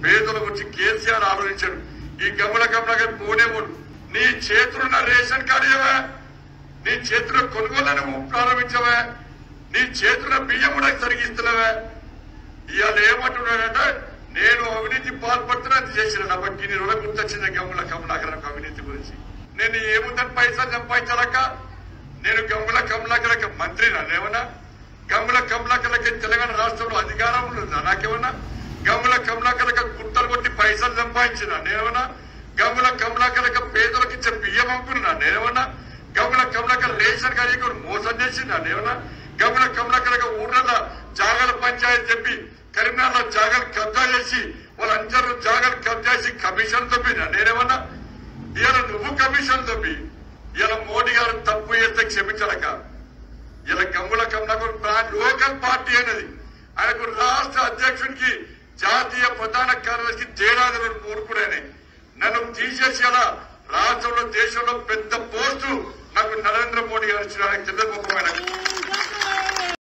పేదల గురించి కేసీఆర్ ఆలోచించాడు ఈ గమల గమలగా పోనే పోడు నీ చేతులున్న రేషన్ కార్డు ఇవ్వా నీ చేతిలో కొనుగోలను ప్రారంభించవా నీ చేతుల బియ్యం కూడా తరిగిస్తున్నావా ఇవాళ ఏమంటున్నాడంటే నేను అవినీతి పాల్పడుతున్నా అది చేసిన కాబట్టి నేను కూడా గుర్తొచ్చింది గమ్ముల కమలాకరకు అవినీతి గురించి నేను ఏముందని పైసలు సంపాదించాలక్క నేను గమ్ముల కమలాకరక మంత్రి నానేమన్నా గమ్ముల కమలాకరక తెలంగాణ రాష్ట్రంలో అధికారం ఉందా నాకేమన్నా గమ్ముల కమలాకరక గుట్టలు కొట్టి పైసలు సంపాదించిన నేనేమన్నా గమ్ముల కమలాకరక పేదలకు ఇచ్చే బియ్యం అమ్ముకున్నా నేనేమన్నా గమ్ముల కమలాకర రేషన్ కార్యక్రమం మోసం చేసిందా నేనేమన్నా గమ్ముల కమలాకరక ఊర్ల జాగల పంచాయతీ చెప్పి కరీంనగర్ జాగాలు కబ్జా చేసి వాళ్ళందరూ జాగాలు కబ్జా చేసి కమిషన్ తప్పినా నేనేమన్నా ఇవాళ నువ్వు కమిషన్ తప్పి ఇవాళ మోడీ గారు తప్పు చేస్తే క్షమించడక ఇలా గమ్ముల కమలకు లోకల్ పార్టీ అనేది ఆయనకు రాష్ట్ర అధ్యక్షుడికి జాతీయ ప్రధాన కార్యదర్శికి తేడాది మూడుకుడని నన్ను తీసేసి అలా రాష్ట్రంలో దేశంలో పెద్ద పోస్టు నాకు నరేంద్ర మోడీ గారు ఇచ్చిన చంద్రబాబు నాయుడు